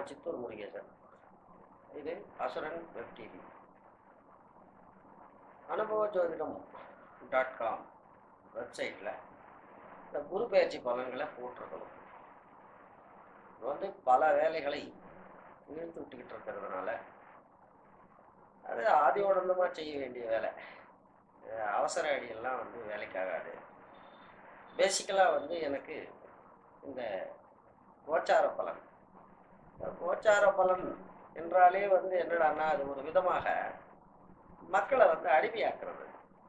சித்தூர் முருகேசன் இது அசுரன் web TV அனுபவ ஜோதிடம் டாட் காம் வெப்சைட்டில் இந்த குரு பயிற்சி பலன்களை போட்டிருக்கணும் இது வந்து பல வேலைகளை இழுத்து விட்டுக்கிட்டு இருக்கிறதுனால அது ஆதியோடந்தமாக செய்ய வேண்டிய வேலை இது அவசர அடியெல்லாம் வந்து வேலைக்காகாது பேசிக்கலாக வந்து எனக்கு இந்த கோச்சார பலன் இந்த கோச்சார பலன் என்றாலே வந்து என்னடான்னா அது ஒரு விதமாக மக்களை வந்து அடிமையாக்குறது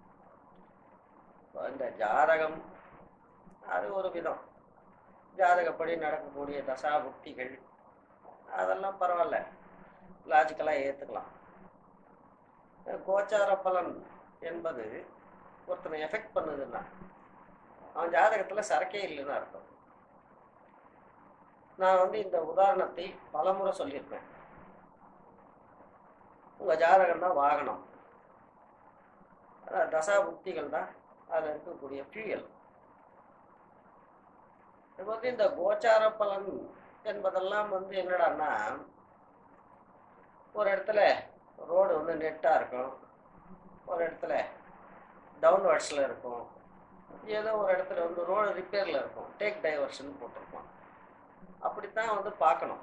இப்ப இந்த ஜாதகம் அது ஒரு விதம் ஜாதகப்படி நடக்கக்கூடிய தசா புக்திகள் அதெல்லாம் பரவாயில்ல லாஜிக்கலாக ஏற்றுக்கலாம் கோச்சார பலன் என்பது ஒருத்தனை எஃபெக்ட் பண்ணுதுன்னா அவன் ஜாதகத்தில் சரக்கே இல்லைன்னு அர்த்தம் நான் வந்து இந்த உதாரணத்தை பலமுறை சொல்லியிருப்பேன் உங்கள் ஜாதகம் தான் வாகனம் அதான் தசா புக்திகள் தான் அதில் இருக்கக்கூடிய ஃபியூயல் இப்போ வந்து இந்த கோச்சார பலன் என்பதெல்லாம் வந்து என்னடான்னா ஒரு இடத்துல ரோடு வந்து நெட்டாக இருக்கும் ஒரு இடத்துல டவுன்வர்ட்ஸில் இருக்கும் ஏதோ ஒரு இடத்துல வந்து ரோடு ரிப்பேரில் இருக்கும் டேக் டைவர்ஷன் போட்டிருப்பான் அப்படித்தான் வந்து பார்க்கணும்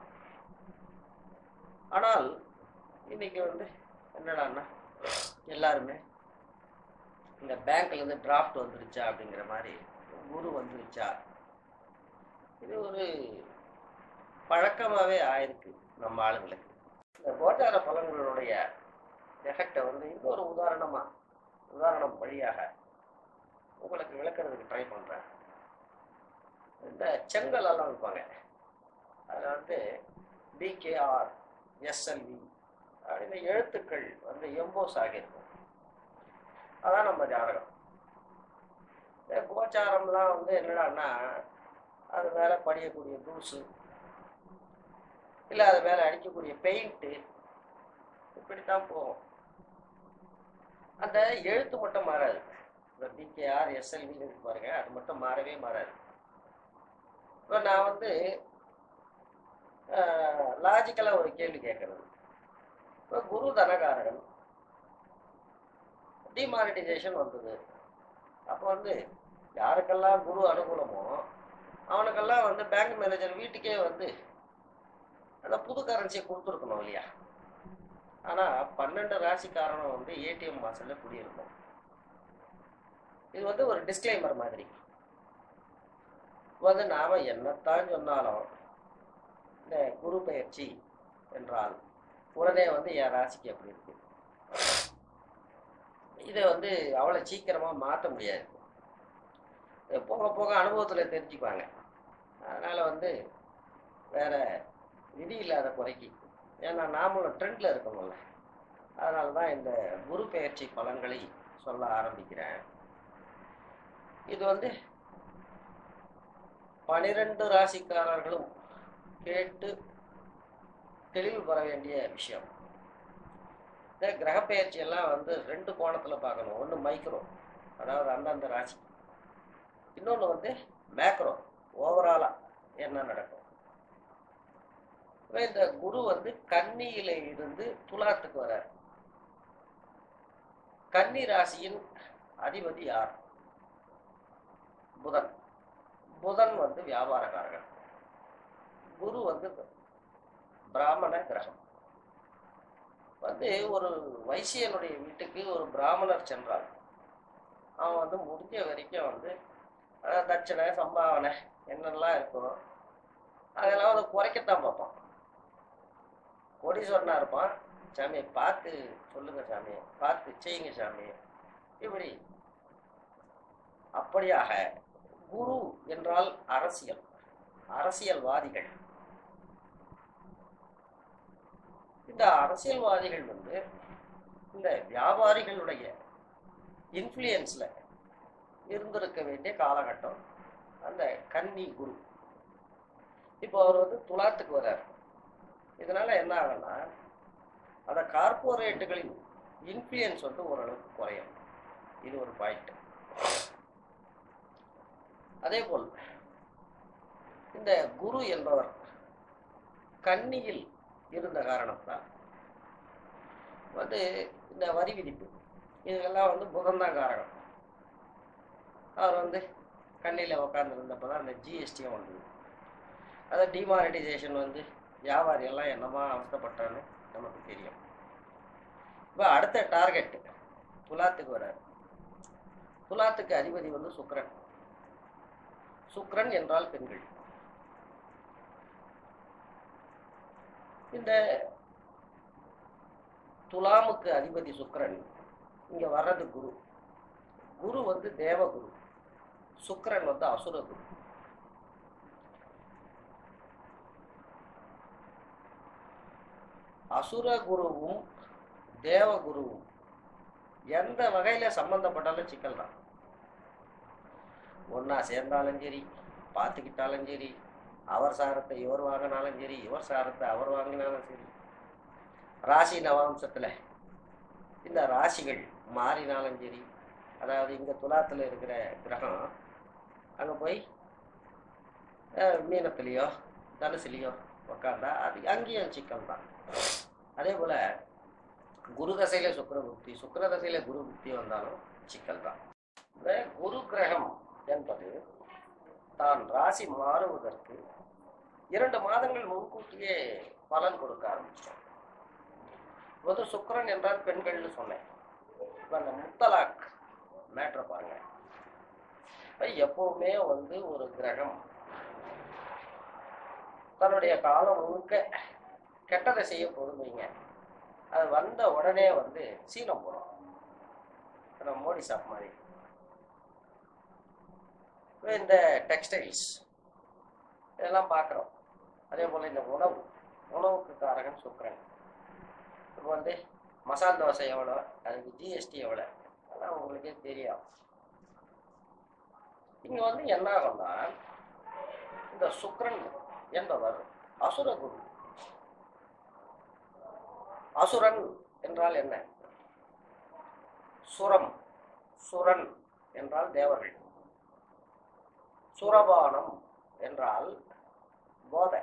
ஆனால் இன்னைக்கு வந்து என்னடான்னா எல்லாருமே இந்த பேங்க்ல இருந்து டிராஃப்ட் வந்துருச்சா அப்படிங்கிற மாதிரி குரு வந்துருச்சா இது ஒரு பழக்கமாகவே ஆயிருக்கு நம்ம ஆளுங்களுக்கு இந்த கோச்சார பலன்களுடைய எஃபெக்டை வந்து இன்னொரு உதாரணமா உதாரணம் வழியாக உங்களுக்கு விளக்குறதுக்கு ட்ரை பண்றேன் இந்த செங்கல் எல்லாம் வைப்பாங்க அதில் வந்து பிகேஆர் எஸ்எல்வி அப்படின்னு எழுத்துக்கள் வந்து எம்போஸ் ஆகியிருக்கும் அதான் நம்ம ஜாதகம் இந்த கோச்சாரம்லாம் வந்து என்னடான்னா அது மேலே படியக்கூடிய தூசு இல்லை அது மேலே அடிக்கக்கூடிய பெயிண்ட்டு இப்படித்தான் போகும் அந்த எழுத்து மட்டும் மாறாது இந்த பிகேஆர் எஸ்எல்வின்னு இருக்கு பாருங்க அது மட்டும் மாறவே மாறாது இப்போ நான் வந்து லாஜிக்கலாக ஒரு கேள்வி கேட்கறது இப்போ குரு தனகாரகன் டிமானிட்டைசேஷன் வந்தது அப்போ வந்து யாருக்கெல்லாம் குரு அனுகூலமோ அவனுக்கெல்லாம் வந்து பேங்க் மேனேஜர் வீட்டுக்கே வந்து அந்த புது கரன்சியை கொடுத்துருக்கணும் இல்லையா ஆனால் பன்னெண்டு ராசிக்காரனும் வந்து ஏடிஎம் வாசலில் குடியிருக்கும் இது வந்து ஒரு டிஸ்க்ளைமர் மாதிரி வந்து நாம என்னத்தான் சொன்னாலும் இந்த குரு பயிற்சி என்றால் உடனே வந்து என் ராசிக்கு அப்படி இருக்கு இதை வந்து அவ்வளோ சீக்கிரமாக மாற்ற முடியாது இதை போக போக அனுபவத்தில் தெரிஞ்சுக்குவாங்க அதனால் வந்து வேற விதி இல்லாத குறைக்கு ஏன்னா நாமளும் ட்ரெண்டில் இருக்கணும்ல அதனால தான் இந்த குரு பெயர்ச்சி பலன்களை சொல்ல ஆரம்பிக்கிறேன் இது வந்து பனிரெண்டு ராசிக்காரர்களும் கேட்டு தெளிவு பெற வேண்டிய விஷயம் இந்த கிரக பெயர்ச்சி எல்லாம் வந்து ரெண்டு கோணத்தில் பார்க்கணும் ஒன்று மைக்ரோ அதாவது அந்தந்த ராசி இன்னொன்று வந்து மேக்ரோ ஓவராலாக என்ன நடக்கும் இப்ப இந்த குரு வந்து கன்னியில இருந்து துலாத்துக்கு வரார் கன்னி ராசியின் அதிபதி யார் புதன் புதன் வந்து வியாபாரக்காரர்கள் குரு வந்து பிராமண கிரகம் வந்து ஒரு வைசியனுடைய வீட்டுக்கு ஒரு பிராமணர் சென்றார் அவன் வந்து முடிஞ்ச வரைக்கும் வந்து அதாவது தட்சணை சம்பாவனை என்னெல்லாம் இருக்கும் அதெல்லாம் வந்து குறைக்கத்தான் பார்ப்பான் கோடீஸ்வரனா இருப்பான் சாமியை பார்த்து சொல்லுங்க சாமி பார்த்து செய்யுங்க சாமி இப்படி அப்படியாக குரு என்றால் அரசியல் அரசியல்வாதிகள் இந்த அரசியல்வாதிகள் வந்து இந்த வியாபாரிகளுடைய இன்ஃப்ளூயன்ஸ்ல இருந்திருக்க வேண்டிய காலகட்டம் அந்த கன்னி குரு இப்போ அவர் வந்து துலாத்துக்கு வர்றார் இதனால என்ன ஆகும்னா அந்த கார்போரேட்டுகளின் இன்ஃப்ளூயன்ஸ் வந்து ஓரளவுக்கு குறையும் இது ஒரு பாயிண்ட் அதே போல் இந்த குரு என்பவர் கன்னியில் இருந்த காரணத்தால் வந்து இந்த வரி விதிப்பு இதுக்கெல்லாம் வந்து புதன் தான் காரணம் அவர் வந்து கண்ணியில் உட்காந்துருந்தப்போ தான் அந்த ஜிஎஸ்டியும் வந்தது அதை டிமானிட்டைசேஷன் வந்து வியாபாரி எல்லாம் என்னமா அவஸ்தைப்பட்டான்னு நமக்கு தெரியும் இப்போ அடுத்த டார்கெட் துலாத்துக்கு வராரு துலாத்துக்கு அதிபதி வந்து சுக்கிரன் சுக்கிரன் என்றால் பெண்கள் இந்த துலாமுக்கு அதிபதி சுக்கிரன் இங்க வர்றது குரு குரு வந்து தேவகுரு சுக்கிரன் வந்து அசுர குரு அசுர குருவும் தேவகுருவும் எந்த வகையில சம்பந்தப்பட்டாலும் சிக்கல் தான் ஒன்னா சேர்ந்தாலும் சரி பார்த்துக்கிட்டாலும் சரி அவர் சாரத்தை இவர் வாங்கினாலும் சரி இவர் சாரத்தை அவர் வாங்கினாலும் சரி ராசி நவாம்சத்துல இந்த ராசிகள் மாறினாலும் சரி அதாவது இங்க துலாத்துல இருக்கிற கிரகம் அங்க போய் அஹ், மீனத்திலேயோ தனுசுலேயோ உக்காந்தா அது அங்கேயும் சிக்கல் தான் அதே போல குரு தசையில சுக்கிர புக்தி சுக்கிர தசையில குரு புக்தி வந்தாலும் சிக்கல் தான் இந்த குரு கிரகம் என்பது தான் ராசி மாறுவதற்கு இரண்டு மாதங்கள் முன்கூட்டியே பலன் கொடுக்க ஆரம்பிச்சிடும் பொது சுக்கிரன் என்றால் பெண்கள்னு சொன்னேன் இப்ப அந்த முத்தலாக் மேட்ரை பாருங்க இப்ப எப்பவுமே வந்து ஒரு கிரகம் தன்னுடைய காலம் முழுக்க கெட்டதை செய்ய பொறுமைங்க அது வந்த உடனே வந்து சீனம் போடும் நம்ம மோடி ஷாப் மாதிரி இப்ப இந்த டெக்ஸ்டைல்ஸ் இதெல்லாம் பார்க்குறோம் அதே போல் இந்த உணவு உணவுக்கு காரகன் சுக்கரன் இப்போ வந்து மசால் தோசை எவ்வளோ அதுக்கு ஜிஎஸ்டி எவ்வளோ அதெல்லாம் உங்களுக்கே தெரியும் இங்கே வந்து என்ன ஆகும்னா இந்த சுக்கிரன் என்பவர் அசுர குரு அசுரன் என்றால் என்ன சுரம் சுரன் என்றால் தேவர்கள் சுரபானம் என்றால் போதை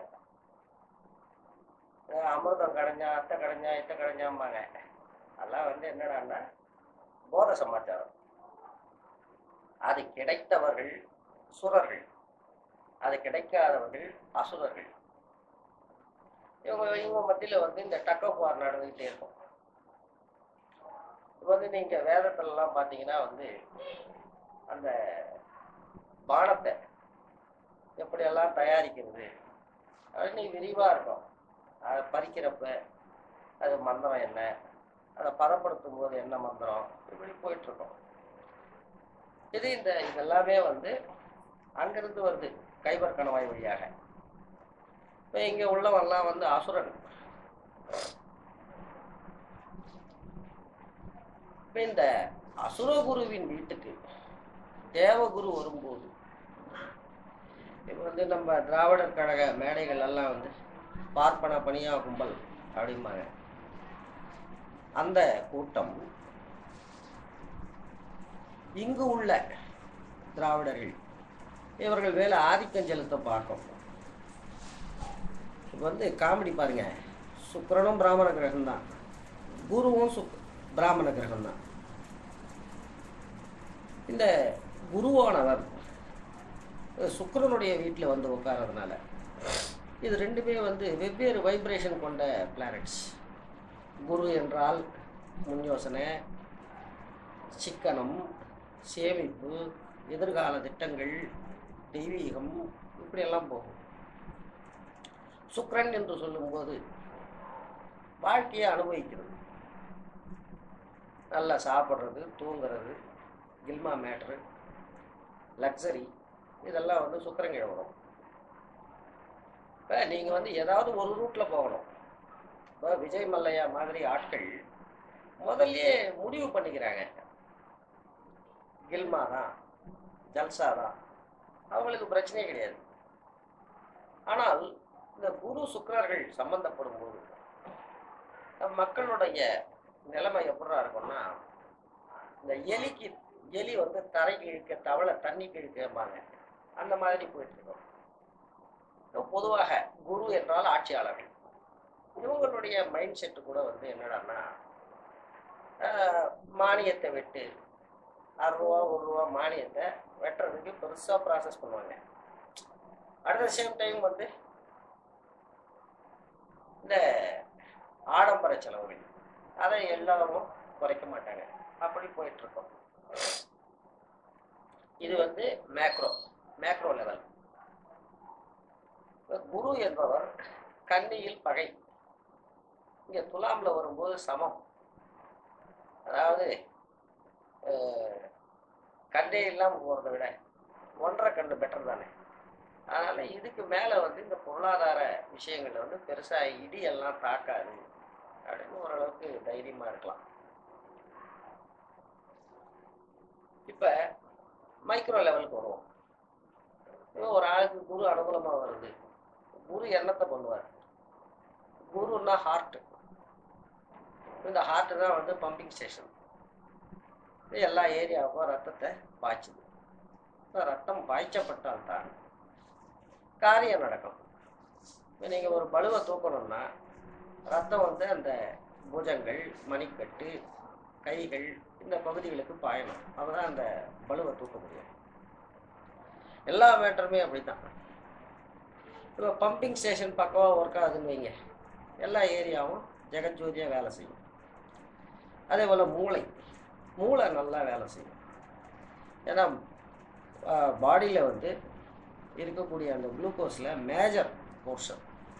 அஹ் அமிர்தம் கடைஞ்சா அத்தை கடைஞ்சா இத்தை கடைஞ்சாம்பாங்க அதெல்லாம் வந்து என்னடான்னா போத சமாச்சாரம் அது கிடைத்தவர்கள் சுரர்கள் அது கிடைக்காதவர்கள் அசுரர்கள் இவங்க இவங்க மத்தியில வந்து இந்த டக்கோபார் நடந்துகிட்டே இருக்கும் இப்ப வந்து நீங்க வேதத்துல எல்லாம் பாத்தீங்கன்னா வந்து அந்த பானத்தை எப்படியெல்லாம் தயாரிக்கிறது அது நீ விரிவா இருக்கும் அதை பறிக்கிறப்ப அது மந்திரம் என்ன அதை பதப்படுத்தும் போது என்ன மந்திரம் இப்படி போயிட்டு இருக்கும் இது இந்த இதெல்லாமே வந்து அங்கிருந்து வருது கைபர் கணவாய் வழியாக இப்போ இங்க உள்ளவன்லாம் வந்து அசுரன் இப்ப இந்த அசுரகுருவின் வீட்டுக்கு தேவகுரு வரும்போது இப்போ வந்து நம்ம திராவிடர் கழக மேடைகள் எல்லாம் வந்து பார்ப்பன பணியா கும்பல் அப்படிம்பாங்க அந்த கூட்டம் இங்கு உள்ள திராவிடர்கள் இவர்கள் மேல ஆதிக்கம் செலுத்த பார்க்கும் இப்போ வந்து காமெடி பாருங்க சுக்கிரனும் பிராமண கிரகம் தான் குருவும் சுக் பிராமண கிரகம் தான் இந்த குருவானவர் சுக்கிரனுடைய வீட்டில் வந்து உட்கார்றதுனால இது ரெண்டுமே வந்து வெவ்வேறு வைப்ரேஷன் கொண்ட பிளானட்ஸ் குரு என்றால் முன் யோசனை சிக்கனம் சேமிப்பு எதிர்கால திட்டங்கள் தெய்வீகம் இப்படியெல்லாம் போகும் சுக்கிரன் என்று சொல்லும்போது வாழ்க்கையை அனுபவிக்கிறது நல்லா சாப்பிட்றது தூங்குறது கில்மா மேட்ரு லக்ஸரி இதெல்லாம் வந்து சுக்கரங்கிழ வரும் இப்போ நீங்கள் வந்து ஏதாவது ஒரு ரூட்டில் போகணும் இப்போ விஜய் மல்லையா மாதிரி ஆட்கள் முதல்லயே முடிவு பண்ணிக்கிறாங்க கில்மா தான் ஜல்சா தான் அவங்களுக்கு பிரச்சனையே கிடையாது ஆனால் இந்த குரு சுக்கிரர்கள் சம்பந்தப்படும் போது நம் மக்களுடைய நிலைமை எப்படா இருக்கும்னா இந்த எலிக்கு எலி வந்து தரைக்கு இழுக்க தவளை தண்ணிக்கு இழுக்கம்பாங்க அந்த மாதிரி போயிட்டு இருக்கோம் இப்ப பொதுவாக குரு என்றால் ஆட்சியாளர்கள் இவங்களுடைய மைண்ட் செட்டு கூட வந்து என்னடான்னா ஆஹ், மானியத்தை வெட்டு அறுபா ஒரு ரூபா மானியத்தை வெட்டுறதுக்கு பெருசாக ப்ராசஸ் பண்ணுவாங்க அட் த சேம் டைம் வந்து இந்த ஆடம்பர செலவுகள் அதை எல்லாரும் குறைக்க மாட்டாங்க அப்படி போயிட்டு இருக்கோம் இது வந்து மேக்ரோ மேக்ரோ லெவல் குரு என்பவர் கன்னியில் பகை இங்க துலாம்ல வரும்போது சமம் அதாவது அஹ், கண்டே இல்லாம போறதை விட ஒன்றரை கண்டு பெட்டர் தானே அதனால இதுக்கு மேல வந்து இந்த பொருளாதார விஷயங்கள்ல வந்து பெருசா இடி எல்லாம் தாக்காது அப்படின்னு ஓரளவுக்கு தைரியமா இருக்கலாம் இப்ப மைக்ரோ லெவலுக்கு வருவோம் இப்போ ஒரு ஆளுக்கு குரு அனுகூலமா வருது குரு என்னத்தை பண்ணுவார் குருன்னா ஹார்ட் இந்த ஹார்ட் தான் வந்து பம்பிங் ஸ்டேஷன் எல்லா ஏரியாவுக்கும் ரத்தத்தை பாய்ச்சுது இப்ப ரத்தம் பாய்ச்சப்பட்டால்தான் காரியம் நடக்கும் இப்போ நீங்கள் ஒரு பலுவை தூக்கணும்னா ரத்தம் வந்து அந்த புஜங்கள் மணிக்கட்டு கைகள் இந்த பகுதிகளுக்கு பாயணும் அப்பதான் அந்த பலுவை தூக்க முடியும் எல்லா மேட்டருமே அப்படித்தான் இப்போ பம்பிங் ஸ்டேஷன் பக்கமாக ஒர்க் ஆகுதுன்னு வைங்க எல்லா ஏரியாவும் ஜெகஜோதியாக வேலை செய்யும் அதே போல் மூளை மூளை நல்லா வேலை செய்யும் ஏன்னா பாடியில் வந்து இருக்கக்கூடிய அந்த குளுக்கோஸில் மேஜர் போர்ஷன்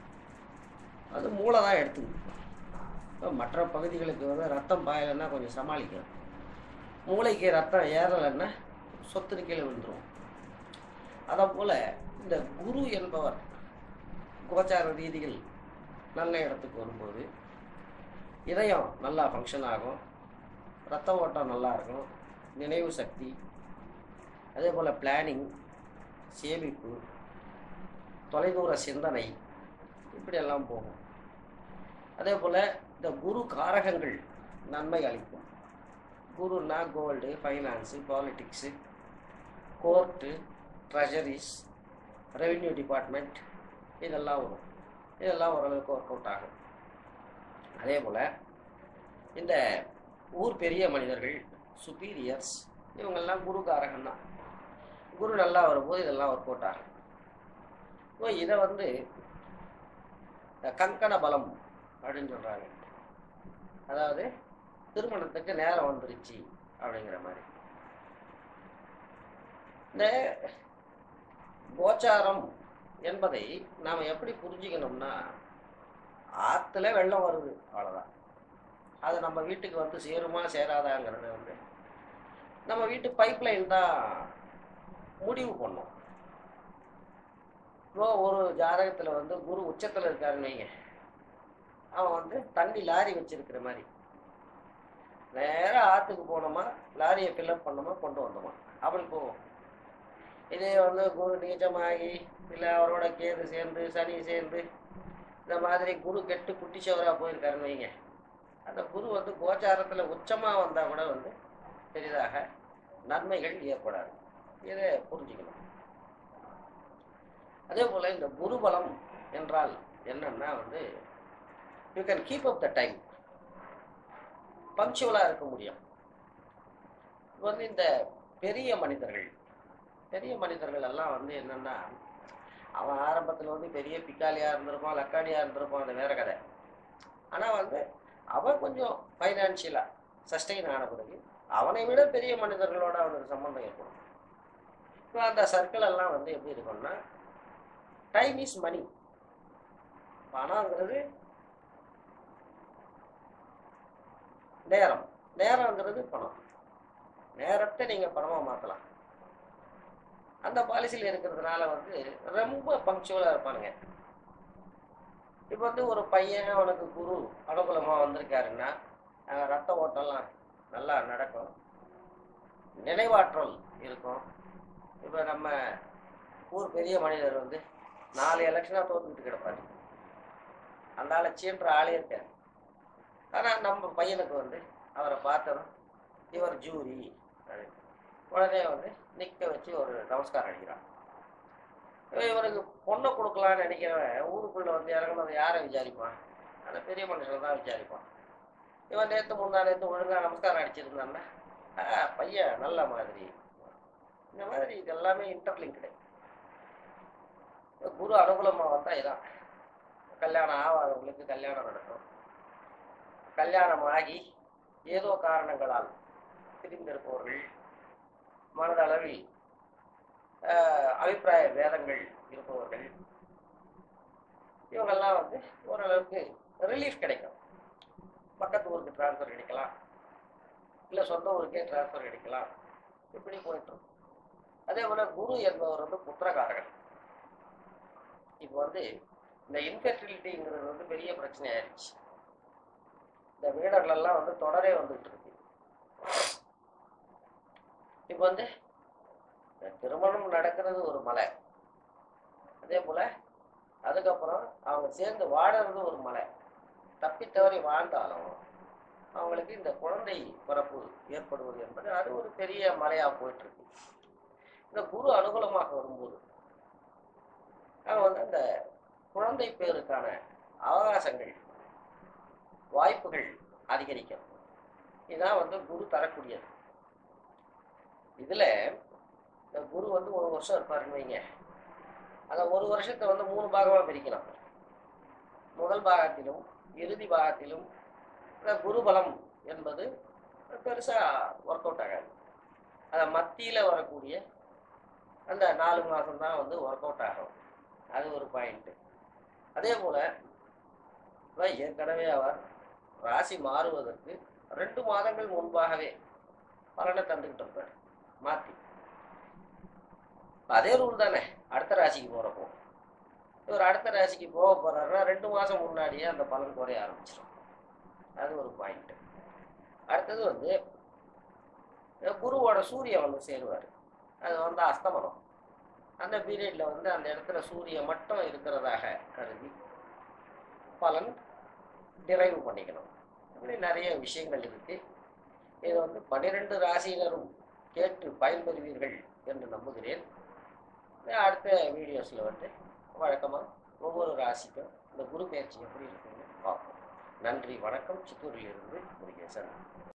அது மூளை தான் எடுத்துக்குது இப்போ மற்ற பகுதிகளுக்கு வந்து ரத்தம் பாயலைன்னா கொஞ்சம் சமாளிக்கும் மூளைக்கு ரத்தம் ஏறலைன்னா சொத்து கீழே விழுந்துரும் அதை போல் இந்த குரு என்பவர் கோச்சார ரீதியில் நல்ல இடத்துக்கு வரும்போது இதயம் நல்லா ஃபங்க்ஷன் ஆகும் ரத்த ஓட்டம் நல்லா இருக்கும் நினைவு சக்தி அதே போல் பிளானிங் சேமிப்பு தொலைதூர சிந்தனை இப்படியெல்லாம் போகும் அதே போல் இந்த குரு காரகங்கள் நன்மை அளிக்கும் குருன்னா gold finance politics court treasuries revenue department இதெல்லாம் வரும் இதெல்லாம் ஓரளவுக்கு ஒர்க் அவுட் ஆகும் அதே போல் இந்த ஊர் பெரிய மனிதர்கள் சுப்பீரியர்ஸ் இவங்கெல்லாம் குரு காரகம் தான் குரு நல்லா வரும்போது இதெல்லாம் ஒர்க் அவுட் ஆகும் இப்போ இதை வந்து இந்த கங்கண பலம் அப்படின்னு சொல்கிறாங்க அதாவது திருமணத்துக்கு நேரம் வந்துருச்சு அப்படிங்கிற மாதிரி இந்த கோச்சாரம் என்பதை நாம் எப்படி புரிஞ்சுக்கணும்னா ஆற்றுல வெள்ளம் வருது அவ்வளோதான் அது நம்ம வீட்டுக்கு வந்து சேருமா சேராதாங்கிறது வந்து நம்ம வீட்டு பைப் லைன் தான் முடிவு பண்ணும் இப்போ ஒரு ஜாதகத்தில் வந்து குரு உச்சத்தில் இருக்காருன்னு வைங்க அவன் வந்து தண்ணி லாரி வச்சிருக்கிற மாதிரி நேராக ஆற்றுக்கு போனோமா லாரியை ஃபில்அப் பண்ணோமா கொண்டு வந்தோமா அப்படி போவோம் இதே வந்து குரு நீச்சமாகி இல்லை அவரோட கேது சேர்ந்து சனி சேர்ந்து இந்த மாதிரி குரு கெட்டு குட்டிச்சவராக போயிருக்காருன்னு வைங்க அந்த குரு வந்து கோச்சாரத்தில் உச்சமாக வந்தால் கூட வந்து பெரிதாக நன்மைகள் ஏற்படாது இதை புரிஞ்சுக்கணும் அதே போல் இந்த குருபலம் என்றால் என்னன்னா வந்து you can keep up the time பங்க்சுவலாக இருக்க முடியும் இப்போ வந்து இந்த பெரிய மனிதர்கள் பெரிய மனிதர்கள் எல்லாம் வந்து என்னன்னா அவன் ஆரம்பத்தில் வந்து பெரிய பிக்காலியாக இருந்திருப்பான் லக்காடியாக இருந்திருப்பான் அது வேற கதை ஆனால் வந்து அவன் கொஞ்சம் ஃபைனான்சியலாக சஸ்டெயின் ஆன பிறகு அவனை விட பெரிய மனிதர்களோட அவனுக்கு சம்மந்தம் ஏற்படும் இப்போ அந்த சர்க்கிள் எல்லாம் வந்து எப்படி இருக்கும்னா டைம் இஸ் மணி பணங்கிறது நேரம் நேரங்கிறது பணம் நேரத்தை நீங்கள் பணமாக மாற்றலாம் அந்த பாலிசியில் இருக்கிறதுனால வந்து ரொம்ப பங்க்சுவலாக இருப்பானுங்க இப்போ வந்து ஒரு பையன் அவனுக்கு குரு அனுகூலமாக வந்திருக்காருன்னா அஹ் ரத்த ஓட்டம்லாம் நல்லா நடக்கும் நினைவாற்றல் இருக்கும் இப்போ நம்ம ஊர் பெரிய மனிதர் வந்து நாலு எலெக்ஷனாக தோத்துக்கிட்டு கிடப்பாரு அந்த ஆளை சீன்ற ஆளே இருக்காரு ஆனால் நம்ம பையனுக்கு வந்து அவரை பார்த்ததும் இவர் ஜூரி அப்படின்னு உடனே வந்து நிற்க வச்சு ஒரு நமஸ்காரம் அடிக்கிறான் இவன் இவனுக்கு பொண்ணை கொடுக்கலான்னு நினைக்கிறவன் ஊருக்குள்ளே வந்து இறங்குனது யாரை விசாரிப்பான் அந்த பெரிய மனுஷன் தான் விசாரிப்பான் இவன் நேற்று முந்தா நேற்று ஒழுங்கா நமஸ்காரம் அடிச்சிருந்தான்னா ஆ பையன் நல்ல மாதிரி இந்த மாதிரி இது எல்லாமே இன்டர்லிங்க்டு குரு அனுகூலமாக வந்தால் இதான் கல்யாணம் ஆகாதவங்களுக்கு கல்யாணம் நடக்கும் கல்யாணம் ஆகி ஏதோ காரணங்களால் பிரிந்திருப்பவர்கள் மனதளவில் ஆஹ், அபிப்பிராய வேதங்கள் இருப்பவர்கள் இவங்கெல்லாம் வந்து ஓரளவுக்கு ரிலீஃப் கிடைக்கும் பக்கத்து ஊருக்கு டிரான்ஸ்ஃபர் கிடைக்கலாம் இல்லை சொந்த ஊருக்கே டிரான்ஸ்ஃபர் கிடைக்கலாம் இப்படி போயிட்டு இருக்கும் அதே போல குரு என்பவர் வந்து புத்திரகாரகன் இப்போ வந்து இந்த இன்ஃபெர்டிலிட்டிங்கிறது வந்து பெரிய பிரச்சனை ஆயிடுச்சு இந்த வீடர்கள் எல்லாம் வந்து தொடரே வந்துட்டு இருக்கு இப்போ வந்து இந்த திருமணம் நடக்கிறது ஒரு மலை அதே போல அதுக்கப்புறம் அவங்க சேர்ந்து வாழறது ஒரு மலை தப்பி தவறி வாழ்ந்தாலும் அவங்களுக்கு இந்த குழந்தை பிறப்பு ஏற்படுவது என்பது அது ஒரு பெரிய மலையா போயிட்டு இருக்கு இந்த குரு அனுகூலமாக வரும்போது அவங்க வந்து அந்த குழந்தை பேருக்கான அவகாசங்கள் வாய்ப்புகள் அதிகரிக்கும் இதுதான் வந்து குரு தரக்கூடியது இதுல இந்த குரு வந்து ஒரு வருஷம் இருப்பாருன்னு வைங்க அந்த ஒரு வருஷத்தை வந்து மூணு பாகமா பிரிக்கலாம் முதல் பாகத்திலும் இறுதி பாகத்திலும் இந்த குருபலம் என்பது பெருசா ஒர்க் அவுட் ஆகாது அதை மத்தியில வரக்கூடிய அந்த நாலு மாதம் தான் வந்து ஒர்க் அவுட் ஆகும் அது ஒரு பாயிண்ட் அதே போல இவர் ஏற்கனவே அவர் ராசி மாறுவதற்கு ரெண்டு மாதங்கள் முன்பாகவே பலனை தந்துக்கிட்டு இருப்பார் மாத்தி அதே ரூல் தானே அடுத்த ராசிக்கு போறப்போ இவர் அடுத்த ராசிக்கு போக போறாருன்னா ரெண்டு மாசம் முன்னாடியே அந்த பலன் குறைய ஆரம்பிச்சிடும் அது ஒரு பாயிண்ட் அடுத்தது வந்து அஹ் குருவோட சூரியன் வந்து சேருவார் அது வந்து அஸ்தமனம் அந்த பீரியட்ல வந்து அந்த இடத்துல சூரியன் மட்டும் இருக்கிறதாக கருதி பலன் டிரைவ் பண்ணிக்கணும் இப்படி நிறைய விஷயங்கள் இருக்கு இது வந்து பன்னிரெண்டு ராசியினரும் கேட்டு பயன்பெறுவீர்கள் என்று நம்புகிறேன் அடுத்த வீடியோஸில் வந்து வழக்கமாக ஒவ்வொரு ராசிக்கும் இந்த குரு பயிற்சி எப்படி இருக்குன்னு பார்ப்போம் நன்றி வணக்கம் சித்தூரில் இருந்து முருகேசன்